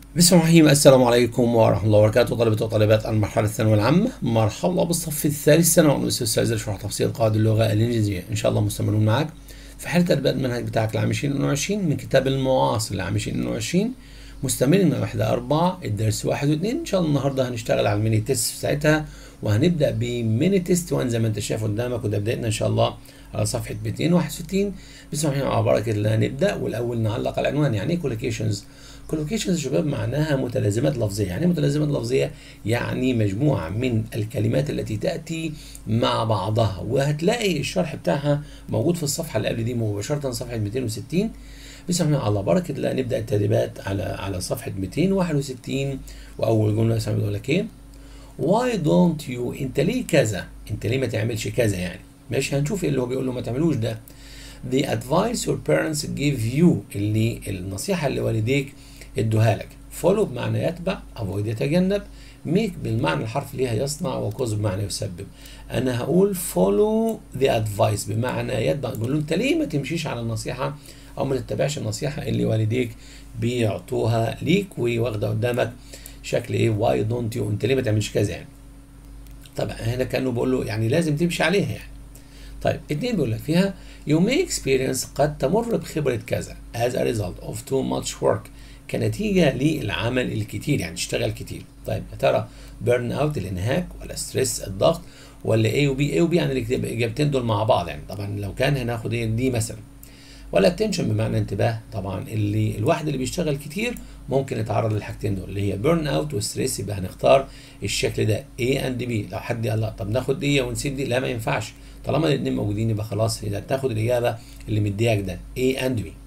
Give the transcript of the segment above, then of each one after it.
بسم الله الرحمن الرحيم السلام عليكم ورحمة الله وبركاته طلبة وطالبات المرحلة الثانوية العامة مرحبا بالصف الثالث ثانوي والأستاذ الأستاذ شرح تفصيل قواعد اللغة الإنجليزية إن شاء الله مستمرون معاك في حالة تربية المنهج بتاعك لعام 2022 من كتاب المعاصر لعام 2022 مستمرين من واحدة أربعة الدرس واحد واثنين إن شاء الله النهاردة هنشتغل على الميني تيست في ساعتها وهنبدأ بميني تيست 1 زي ما أنت شايف قدامك وده بدايتنا إن شاء الله على صفحة 261 بسم الله الرحمن الرحيم بركة الله نبدأ والأول نعلق على العنوان يعني إيه كولوكيشنز كولوكيشنز يا شباب معناها متلازمات لفظيه يعني متلازمات لفظيه يعني مجموعه من الكلمات التي تاتي مع بعضها وهتلاقي الشرح بتاعها موجود في الصفحه اللي قبل دي مباشره صفحه 260 بسم الله على بركه الله نبدا التدريبات على على صفحه 261 واول جمله مثلا بيقول لك ايه واي دونت يو انت ليه كذا انت ليه ما تعملش كذا يعني ماشي هنشوف ايه اللي هو بيقول له ما تعملوش ده the advice your parents give you اللي النصيحه اللي والديك ادوها لك follow بمعنى يتبع avoid يتجنب make بالمعنى الحرف ليها يصنع وكوز بمعنى يسبب انا هقول follow the advice بمعنى يتبع بقول له انت ليه ما تمشيش على النصيحه او ما تتبعش النصيحه اللي والديك بيعطوها ليك وواخده قدامك شكل ايه why don't you انت ليه ما تعملش كذا يعني طبعا هنا كانه بقول له يعني لازم تمشي عليها يعني طيب اتنين بيقول لك فيها you may experience قد تمر بخبرة كذا as a result of too much work كنتيجة للعمل الكتير يعني تشتغل كتير طيب يا ترى بيرن اوت الانهاك ولا ستريس الضغط ولا اي وبي اي وبي يعني الاجابتين دول مع بعض يعني طبعا لو كان هناخد ايه دي مثلا ولا التنشن بمعنى انتباه طبعا اللي الواحد اللي بيشتغل كتير ممكن يتعرض للحاجتين دول اللي هي بيرن اوت وستريس يبقى هنختار الشكل ده A اند بي لو حد قال لا طب ناخد دي ونسيب دي لا ما ينفعش طالما الاثنين موجودين يبقى خلاص اذا تاخد الاجابه اللي مدياك ده A اند بي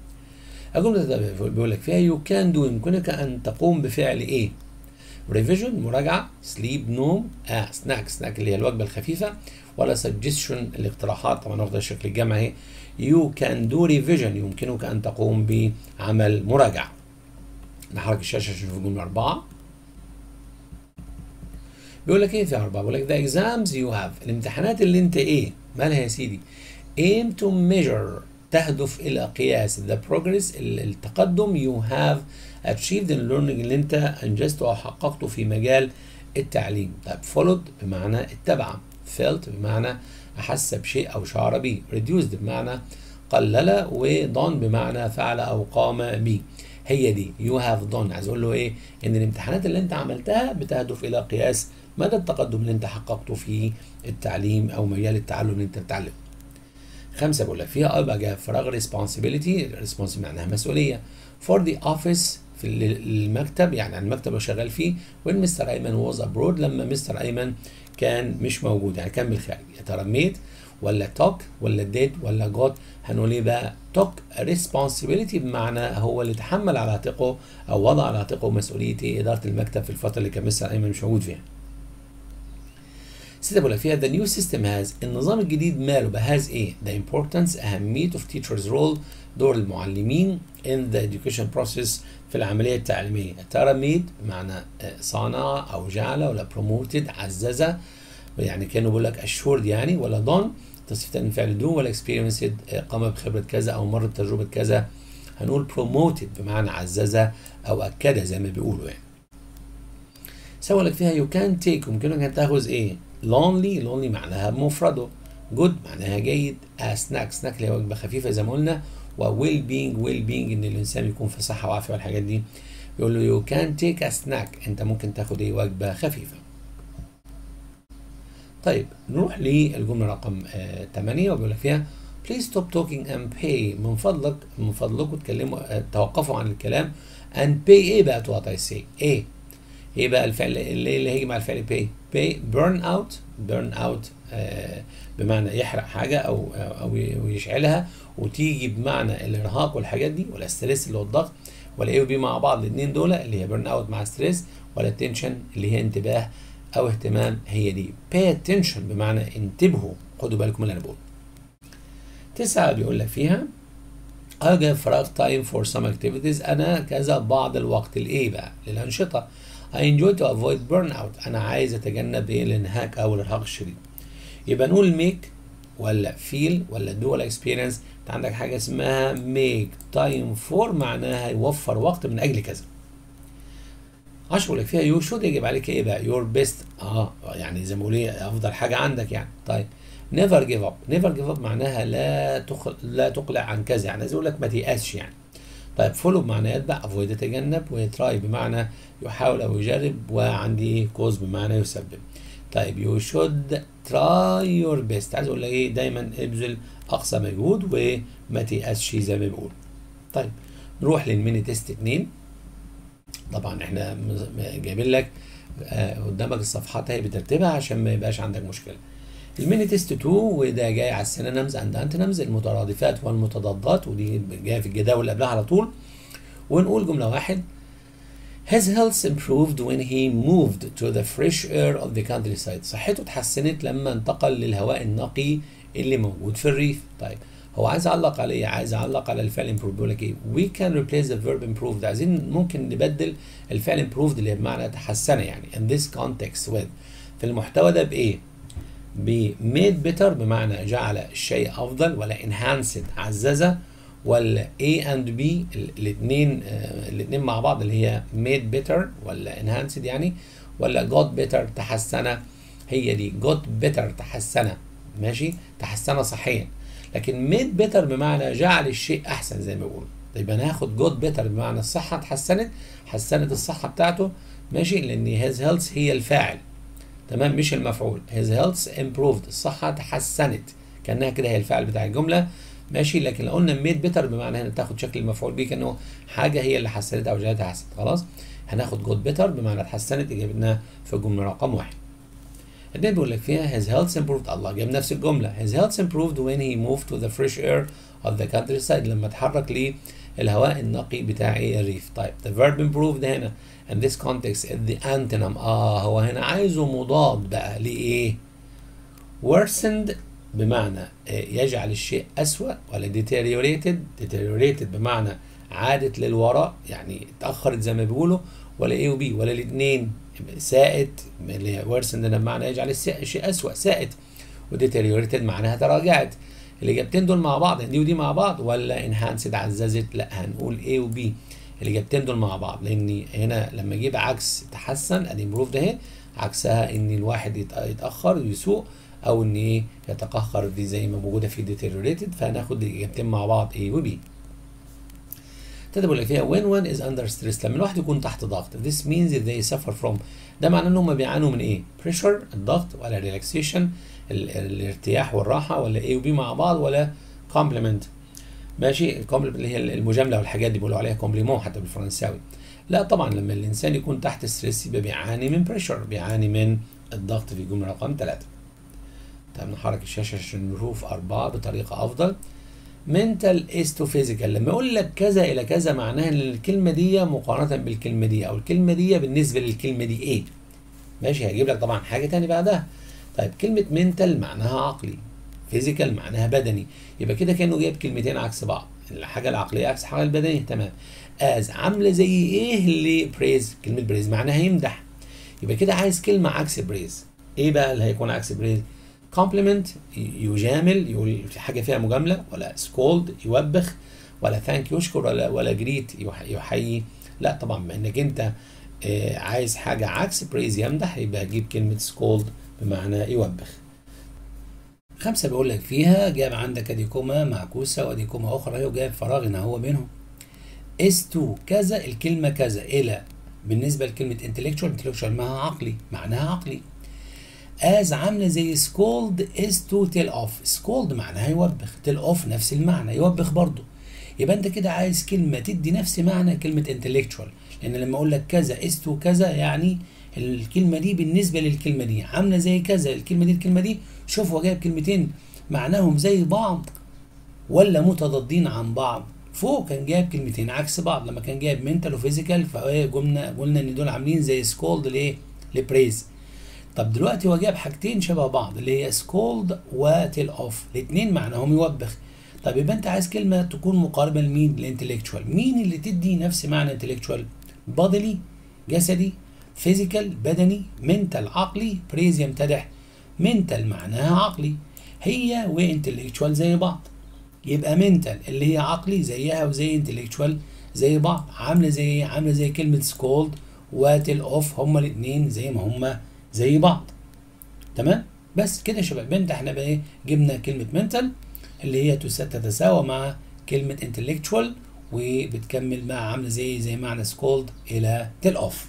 الجمله بيقول لك فيها يو كان دو يمكنك ان تقوم بفعل ايه ريفيجن مراجعه سليب نوم اه سناك سناك اللي هي الوجبه الخفيفه ولا سجستشن الاقتراحات طبعا واخده الشكل الجمعي اهي يو كان دو ريفيجن يمكنك ان تقوم بعمل مراجعه نحرك الشاشه نشوف الجمله اربعه بيقول لك ايه في اربعه بيقول لك ذا اكزامز يو هاف الامتحانات اللي انت ايه مالها يا سيدي aim to measure تهدف الى قياس the progress التقدم you have achieved in learning اللي انت انجزته او حققته في مجال التعليم طيب followed بمعنى اتبع felt بمعنى احس بشيء او شعر به reduced بمعنى قلل و done بمعنى فعل او قام به هي دي you have done عايز اقول له ايه ان الامتحانات اللي انت عملتها بتهدف الى قياس مدى التقدم اللي انت حققته في التعليم او مجال التعلم اللي انت بتتعلمه خمسة بقول لك فيها أبقى جاء فراغ responsibility responsibility معناها مسؤولية for the office في المكتب يعني عن المكتب اللي شغال فيه when مستر أيمن was abroad لما مستر أيمن كان مش موجود يعني كان بالخارج يا ترى ميت ولا توك ولا ديد ولا جوت هنقول ايه بقى توك responsibility بمعنى هو اللي تحمل على عاتقه او وضع على عاتقه مسؤوليه اداره المكتب في الفتره اللي كان مستر ايمن مش موجود فيها. ستة بقول لك فيها the new system has النظام الجديد ماله بقى has ايه؟ the importance أهمية of teachers role دور المعلمين in the education process في العملية التعليمية ترى ميد بمعنى صانع أو جعل ولا promoted عزز يعني كانوا بيقول لك assured يعني ولا done تصريف تاني فعل دو ولا experienced قام بخبرة كذا أو مر بتجربة كذا هنقول promoted بمعنى عزز أو أكد زي ما بيقولوا يعني سوى لك فيها you can take يمكنك أن تأخذ إيه؟ lonely lonely معناها بمفرده good معناها جيد a snack snack اللي هي وجبه خفيفه زي ما قلنا و well being well being ان الانسان يكون في صحه وعافيه والحاجات دي بيقول له you can take a snack انت ممكن تاخد ايه وجبه خفيفه طيب نروح للجمله رقم 8 وبيقول لك فيها please stop talking and pay من فضلك من فضلكم تكلموا توقفوا عن الكلام and pay ايه بقى what I say ايه ايه بقى الفعل اللي, اللي هيجي مع الفعل pay pay burn out burn out آه بمعنى يحرق حاجه او او يشعلها وتيجي بمعنى الارهاق والحاجات دي ولا ستريس اللي هو الضغط ولا ايه وبي مع بعض الاثنين دول اللي هي burn out مع ستريس ولا تنشن اللي هي انتباه او اهتمام هي دي pay attention بمعنى انتبهوا خدوا بالكم اللي انا بقوله تسعة بيقول لك فيها أجا فراغ تايم فور سم اكتيفيتيز أنا كذا بعض الوقت الإيه بقى للأنشطة I enjoy to avoid burnout أنا عايز أتجنب إيه الإنهاك أو الإرهاق الشديد يبقى نقول make ولا feel ولا do ولا experience أنت عندك حاجة اسمها make time for معناها يوفر وقت من أجل كذا 10 بقول لك فيها يو شود يجب عليك ايه بقى يور بيست اه يعني زي ما بقول ايه افضل حاجه عندك يعني طيب نيفر جيف اب نيفر جيف اب معناها لا تخل... لا تقلع عن كذا يعني عايز اقول لك ما تيأسش يعني طيب فولو بمعنى يتبع افويد يتجنب وتراي بمعنى يحاول او يجرب وعندي كوز بمعنى يسبب طيب يو شود تراي يور بيست عايز اقول لك ايه دايما ابذل اقصى مجهود وما تيأسش زي ما بيقول طيب نروح للميني تيست 2 طبعا احنا جايبين لك آه قدامك الصفحات اهي بترتيبها عشان ما يبقاش عندك مشكله الميني تيست 2 وده جاي على السينونيمز اند انتونيمز المترادفات والمتضادات ودي جايه في الجداول اللي قبلها على طول ونقول جمله واحد His health improved when he moved to the fresh air of the countryside. صحته اتحسنت لما انتقل للهواء النقي اللي موجود في الريف. طيب هو عايز اعلق على ايه؟ عايز اعلق على الفعل improve بيقول لك ايه؟ We can replace the verb improved. عايزين ممكن نبدل الفعل improved اللي بمعنى تحسن يعني in this context with في المحتوى ده بايه؟ ب made better بمعنى جعل الشيء افضل ولا enhanced عززه ولا A and B الاثنين الاثنين مع بعض اللي هي made better ولا enhanced يعني ولا got better تحسن هي دي got better تحسن ماشي تحسن صحيا لكن made better بمعنى جعل الشيء احسن زي ما بيقولوا طيب انا هاخد got better بمعنى الصحه اتحسنت حسنت الصحه بتاعته ماشي لان his health هي الفاعل تمام مش المفعول his health improved الصحه تحسنت كانها كده هي الفاعل بتاع الجمله ماشي لكن لو قلنا ميد بيتر بمعنى هنا تاخد شكل المفعول به كانه حاجه هي اللي حسنتها او جعلتها احسن خلاص هناخد جود بيتر بمعنى اتحسنت اجابتنا في الجمله رقم واحد الدين بيقول لك فيها his health improved الله جاب نفس الجمله his health improved when he moved to the fresh air of the countryside لما اتحرك للهواء النقي بتاع ايه الريف طيب the verb improved هنا in this context is the antonym اه هو هنا عايزه مضاد بقى لايه worsened بمعنى يجعل الشيء أسوأ ولا deteriorated deteriorated بمعنى عادت للوراء يعني اتأخرت زي ما بيقولوا ولا A و B ولا الاثنين ساءت اللي هي worsened بمعنى يجعل الشيء أسوأ ساءت وdeteriorated معناها تراجعت الإجابتين دول مع بعض دي ودي مع بعض ولا enhanced عززت لا هنقول A و B الإجابتين دول مع بعض لأن هنا لما أجيب عكس تحسن أدي improved أهي عكسها إن الواحد يتأخر ويسوء او ان ايه يتقهقر دي زي ما موجوده في deteriorated فهناخد الاجابتين مع بعض A و B ابتدى بقول لك فيها when one is under stress لما الواحد يكون تحت ضغط this means that they suffer from ده معناه ان هم بيعانوا من ايه pressure الضغط ولا relaxation الارتياح والراحه ولا A و B مع بعض ولا compliment ماشي الكومبلمنت اللي هي المجامله والحاجات دي بيقولوا عليها كومبليمون حتى بالفرنساوي لا طبعا لما الانسان يكون تحت ستريس يبقى بيعاني من بريشر بيعاني من الضغط في الجمله رقم ثلاثة طب نحرك الشاشه عشان نشوف أربعة بطريقة أفضل mental is to physical لما أقول لك كذا إلى كذا معناها إن الكلمة دي مقارنة بالكلمة دي أو الكلمة دي بالنسبة للكلمة دي إيه ماشي هجيب لك طبعا حاجة تاني بعدها طيب كلمة mental معناها عقلي physical معناها بدني يبقى كده كأنه جايب كلمتين عكس بعض الحاجة العقلية عكس الحاجة البدنية تمام as عاملة زي إيه اللي بريز كلمة بريز معناها يمدح يبقى كده عايز كلمة عكس بريز إيه بقى اللي هيكون عكس بريز كومبلمنت يجامل يقول حاجه فيها مجامله ولا سكولد يوبخ ولا ثانك يشكر ولا ولا جريت يحيي لا طبعا بما انك انت عايز حاجه عكس بريز يمدح يبقى هجيب كلمه سكولد بمعنى يوبخ خمسة بيقول لك فيها جاب عندك ادي كوما معكوسة وادي كوما أخرى اهي وجاب فراغ هنا هو بينهم اس تو كذا الكلمة كذا إلى بالنسبة لكلمة intellectual intellectual معناها عقلي معناها عقلي as عامله زي scold is to tell off scold معناها يوبخ tell off نفس المعنى يوبخ برضه يبقى انت كده عايز كلمه تدي نفس معنى كلمه intellectual لان لما اقول لك كذا is to كذا يعني الكلمه دي بالنسبه للكلمه دي عامله زي كذا الكلمه دي الكلمه دي شوف هو جايب كلمتين معناهم زي بعض ولا متضادين عن بعض فوق كان جايب كلمتين عكس بعض لما كان جايب منتال وفيزيكال فقلنا قلنا ان دول عاملين زي سكولد لايه لبريز طب دلوقتي هو جاب حاجتين شبه بعض اللي هي سكولد وتيل اوف الاثنين معناهم يوبخ طب يبقى انت عايز كلمه تكون مقاربه لمين الانتلكتشوال مين اللي تدي نفس معنى انتلكتشوال بادلي جسدي فيزيكال بدني منتال عقلي بريز يمتدح منتال معناها عقلي هي وانتلكتشوال زي بعض يبقى منتال اللي هي عقلي زيها وزي انتلكتشوال زي بعض عامله زي عامله زي كلمه سكولد وتل اوف هما الاثنين زي ما هما زي بعض تمام بس كده يا شباب انت احنا بقى ايه جبنا كلمه منتال اللي هي تتساوى مع كلمه intellectual وبتكمل مع عامله زي زي معنى سكولد الى تل اوف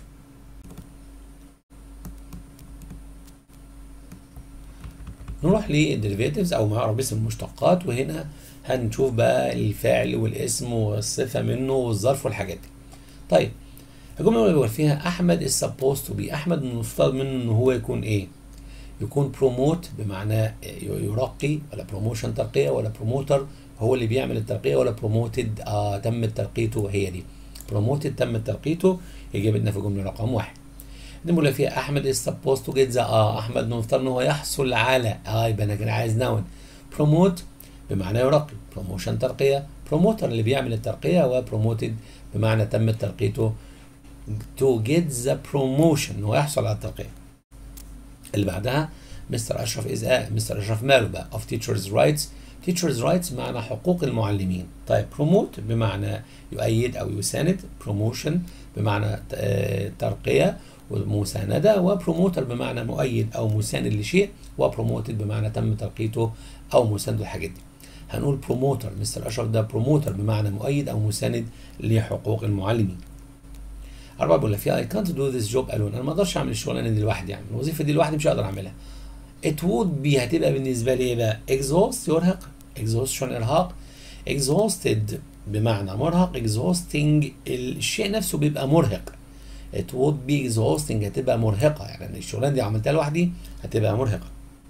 نروح للديريفيتيفز او ما يعرف باسم المشتقات وهنا هنشوف بقى الفعل والاسم والصفه منه والظرف والحاجات دي طيب الجمله اللي بيقول فيها احمد is supposed to be احمد المفترض منه ان هو يكون ايه يكون بروموت بمعنى يرقي ولا بروموشن ترقيه ولا بروموتر هو اللي بيعمل الترقيه ولا بروموتد آه تم ترقيته هي دي بروموتد تم ترقيته اجابتنا في جمله رقم واحد الجمله فيها احمد is supposed to get the اه احمد المفترض ان هو يحصل على اه يبقى انا كده عايز نون بروموت بمعنى يرقي بروموشن ترقيه بروموتر اللي بيعمل الترقيه وبروموتد بمعنى تم ترقيته to get the promotion ان هو يحصل على الترقيه اللي بعدها مستر اشرف از مستر اشرف ماله بقى of teachers rights teachers rights معنى حقوق المعلمين طيب promote بمعنى يؤيد او يساند promotion بمعنى ترقيه ومساندة وبروموتر بمعنى مؤيد أو مساند لشيء وبروموتد بمعنى تم ترقيته أو مساند الحاجات دي هنقول بروموتر مستر أشرف ده بروموتر بمعنى مؤيد أو مساند لحقوق المعلمين أربعة بيقول لك فيها I can't do this job alone أنا ما أقدرش أعمل الشغلانة دي لوحدي يعني الوظيفة دي لوحدي مش هقدر أعملها it would be هتبقى بالنسبة لي إيه بقى exhaust يرهق exhaustion إرهاق exhausted بمعنى مرهق exhausting الشيء نفسه بيبقى مرهق it would be exhausting هتبقى مرهقة يعني الشغلانة دي عملتها لوحدي هتبقى مرهقة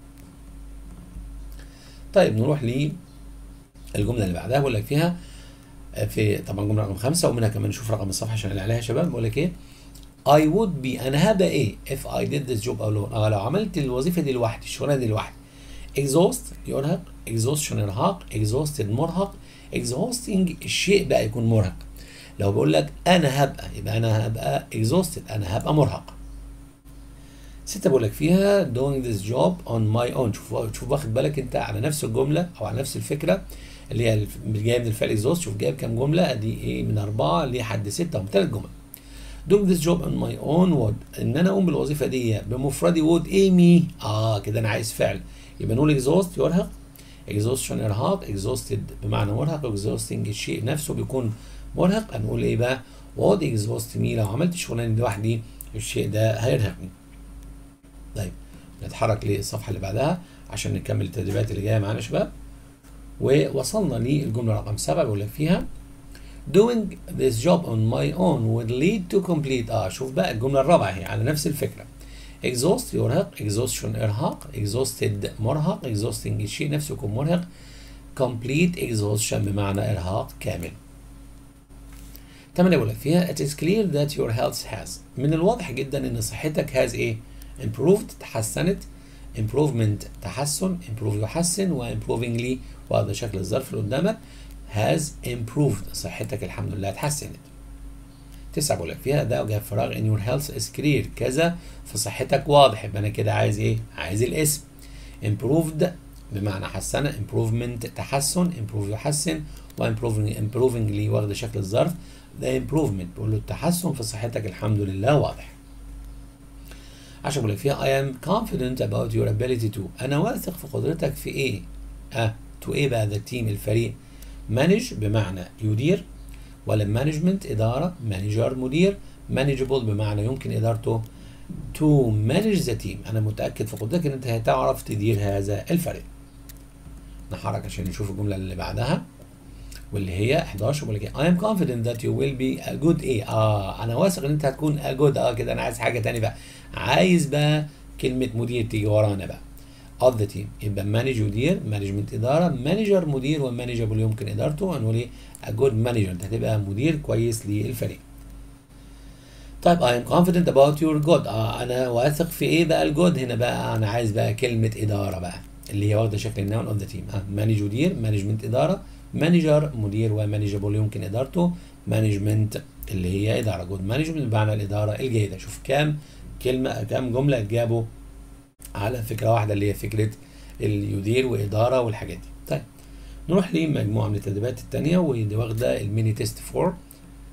طيب نروح للجملة اللي بعدها بقول لك فيها في طبعا جملة رقم خمسة ومنها كمان نشوف رقم الصفحة عشان اللي عليها يا شباب بقول لك ايه I would be أنا هبقى ايه if I did this job alone اه لو عملت الوظيفة دي لوحدي الشغلانة دي لوحدي exhaust يرهق exhaustion إرهاق exhausted مرهق exhausting الشيء بقى يكون مرهق لو بقول لك انا هبقى يبقى انا هبقى exhausted انا هبقى مرهق ستة بقول لك فيها doing this job on my own شوف شوف واخد بالك انت على نفس الجملة او على نفس الفكرة اللي هي جاية من الفعل exhaust شوف جايب كام جملة ادي ايه من أربعة لحد ستة هم ثلاث جمل doing this job on my own would ان انا اقوم بالوظيفة دي بمفردي would ايه مي اه كده انا عايز فعل يبقى نقول exhaust يرهق exhaustion ارهاق exhausted بمعنى مرهق exhausting الشيء نفسه بيكون مرهق هنقول ايه بقى وود اكزوست مي لو عملت الشغلانه دي لوحدي الشيء ده هيرهقني طيب نتحرك للصفحه اللي بعدها عشان نكمل التدريبات اللي جايه معانا يا شباب ووصلنا للجمله رقم سبعة بيقول لك فيها doing this job on my own would lead to complete اه شوف بقى الجمله الرابعه هي على نفس الفكره exhaust يرهق exhaustion ارهاق exhausted مرهق exhausting الشيء نفسه يكون مرهق complete exhaustion بمعنى ارهاق كامل تمام بقول لك فيها it is clear that your health has من الواضح جدا ان صحتك has ايه improved تحسنت improvement تحسن improve يحسن و improvingly وهذا شكل الظرف اللي قدامك has improved صحتك الحمد لله اتحسنت تسعة بقول لك فيها ده جاب فراغ in your health is clear كذا فصحتك واضح يبقى انا كده عايز ايه عايز الاسم improved بمعنى حسنة improvement تحسن improve يحسن و improving improvingly واخد شكل الظرف ده improvement بقول له التحسن في صحتك الحمد لله واضح عشان بقول لك فيها I am confident about your ability to أنا واثق في قدرتك في إيه؟ أه to إيه بقى the team الفريق manage بمعنى يدير ولا management إدارة manager مدير manageable بمعنى يمكن إدارته to manage the team أنا متأكد في قدرتك إن أنت هتعرف تدير هذا الفريق نحرك عشان نشوف الجملة اللي بعدها واللي هي 11 بقول لك I am confident that you will be a good ايه اه انا واثق ان انت هتكون a good اه كده انا عايز حاجه تانية بقى عايز بقى كلمه مدير تيجي ورانا بقى of the team يبقى مانج مدير مانجمنت اداره مانجر مدير ومانجبل يمكن ادارته هنقول ايه a good manager انت هتبقى مدير كويس للفريق طيب I am confident about your good اه انا واثق في ايه بقى الجود هنا بقى انا عايز بقى كلمه اداره بقى اللي هي واخده شكل النون اوف ذا تيم اه مانج مدير مانجمنت اداره مانجر مدير ومانجبل يمكن ادارته مانجمنت اللي هي اداره جود مانجمنت بمعنى الاداره الجيده شوف كام كلمه كام جمله اتجابوا على فكره واحده اللي هي فكره اليدير واداره والحاجات دي طيب نروح لمجموعه من التدريبات الثانيه ودي واخده الميني تيست 4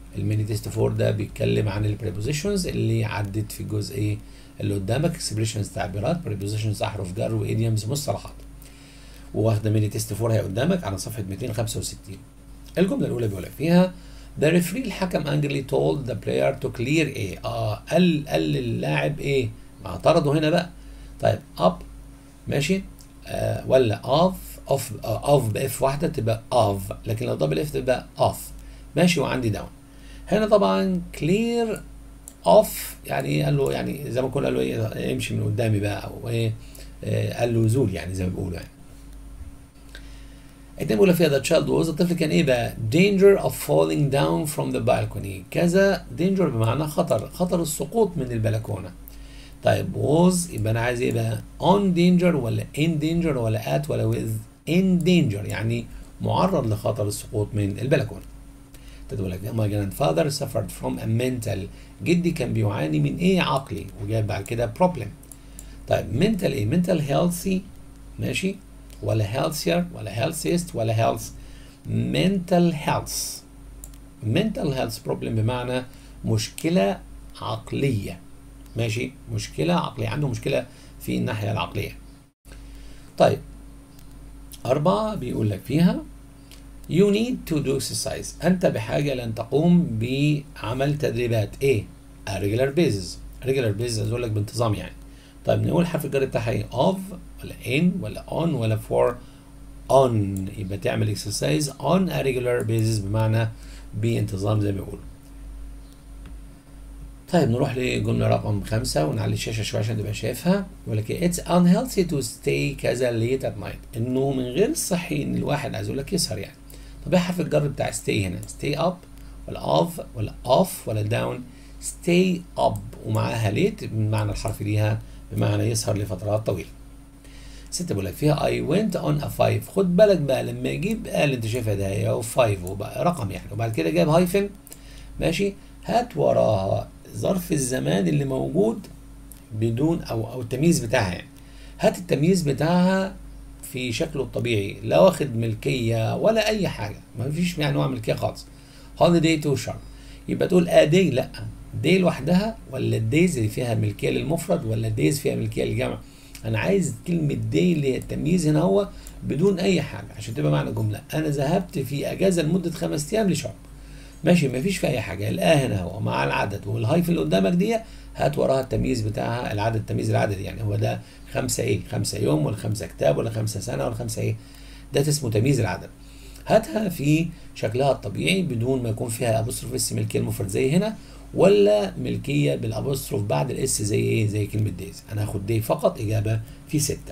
الميني تيست 4 ده بيتكلم عن البريبوزيشنز اللي عدت في الجزء ايه اللي قدامك اكسبريشنز تعبيرات بريبوزيشنز احرف جر وايديومز مصطلحات وواخده ميني تيست 4 هي قدامك على صفحه 265 الجمله الاولى بيقول لك فيها The referee الحكم angrily told the player to clear A اه قال قال للاعب ايه اعترضوا هنا بقى طيب up ماشي آه ولا off off آه off باف واحده تبقى off لكن لو دبل اف تبقى off ماشي وعندي داون هنا طبعا clear off يعني ايه قال له يعني زي ما كنا قال له ايه امشي من قدامي بقى او ايه آه قال له زول يعني زي ما بيقولوا يعني التاني بيقول فيها the child was الطفل كان ايه بقى danger of falling down from the balcony كذا danger بمعنى خطر خطر السقوط من البلكونه طيب was يبقى انا عايز ايه بقى on danger ولا in danger ولا at ولا with in danger يعني معرض لخطر السقوط من البلكونه تقول لك my grandfather suffered from a mental جدي كان بيعاني من ايه عقلي وجاب بعد كده problem طيب mental ايه mental healthy ماشي ولا healthier ولا healthiest ولا health mental health mental health problem بمعنى مشكلة عقلية ماشي مشكلة عقلية عنده مشكلة في الناحية العقلية طيب أربعة بيقول لك فيها you need to do exercise أنت بحاجة لأن تقوم بعمل تدريبات إيه؟ a regular basis regular basis أقول لك بانتظام يعني طيب نقول حرف الجر بتاعها ايه of ولا in ولا on ولا for on يبقى تعمل exercise on a regular basis بمعنى بانتظام زي ما بيقولوا طيب نروح لجملة رقم خمسة ونعلي الشاشة شوية عشان تبقى شايفها يقول لك it's unhealthy to stay كذا late at night انه من غير صحي ان الواحد عايز اقول لك يسهر يعني طب ايه حرف الجر بتاع stay هنا stay up ولا off ولا off ولا down stay up ومعاها late بمعنى الحرف ليها بمعنى يسهر لفترات طويله. ستة بقول لك فيها I went on a five خد بالك بقى لما يجيب قال انت شايفها ده هي او 5 وبقى رقم يعني وبعد كده جاب هايفن ماشي هات وراها ظرف الزمان اللي موجود بدون او او التمييز بتاعها يعني هات التمييز بتاعها في شكله الطبيعي لا واخد ملكيه ولا اي حاجه ما فيش يعني نوع ملكيه خالص holiday تو شهر يبقى تقول ادي لا دي لوحدها ولا الدايز اللي فيها ملكيه للمفرد ولا الدايز فيها ملكيه للجمع انا عايز كلمه دي اللي هي التمييز هنا هو بدون اي حاجه عشان تبقى معنى جمله انا ذهبت في اجازه لمده خمس ايام لشهر ماشي مفيش في اي حاجه الاه هنا هو مع العدد والهايف اللي قدامك دي هات وراها التمييز بتاعها العدد التمييز العددي يعني هو ده خمسه ايه خمسه يوم ولا خمسه كتاب ولا خمسه سنه ولا خمسه ايه ده اسمه تمييز العدد هاتها في شكلها الطبيعي بدون ما يكون فيها ابوستروف اس ملكيه المفرد زي هنا ولا ملكيه بالابوستروف بعد الاس زي ايه زي كلمه دايز انا هاخد دي فقط اجابه في سته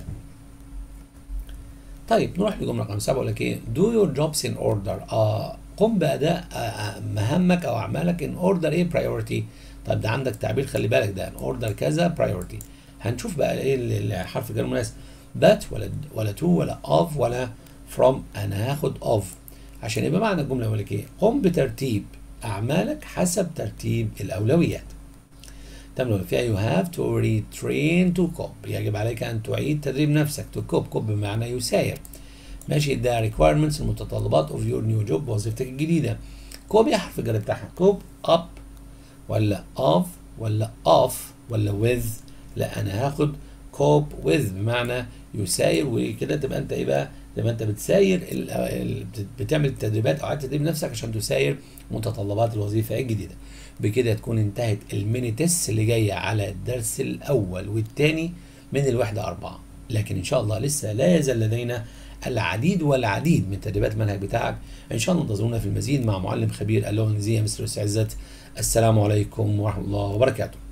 طيب نروح لجمله رقم سبعه يقول لك ايه do your jobs in order اه قم باداء آه مهامك او اعمالك in order ايه priority طب ده عندك تعبير خلي بالك ده in order كذا priority هنشوف بقى ايه الحرف غير مناسب that ولا ولا to ولا of ولا from انا هاخد of عشان يبقى معنى الجمله يقول لك ايه قم بترتيب أعمالك حسب ترتيب الأولويات تمام فيها you have to retrain to cope يجب عليك أن تعيد تدريب نفسك to cope cope بمعنى يساير ماشي ده requirements المتطلبات of your new job وظيفتك الجديدة cope يا حرف الجر بتاعها cope up ولا off ولا off ولا with لا أنا هاخد cope with بمعنى يساير وكده تبقى أنت إيه بقى تبقى أنت بتساير ال ال بتعمل التدريبات أو عادة تدريب نفسك عشان تساير متطلبات الوظيفة الجديدة بكده تكون انتهت الميني تيست اللي جاية على الدرس الأول والثاني من الوحدة أربعة لكن إن شاء الله لسه لا يزال لدينا العديد والعديد من تدريبات المنهج بتاعك إن شاء الله انتظرونا في المزيد مع معلم خبير اللغة الإنجليزية مستر عزت السلام عليكم ورحمة الله وبركاته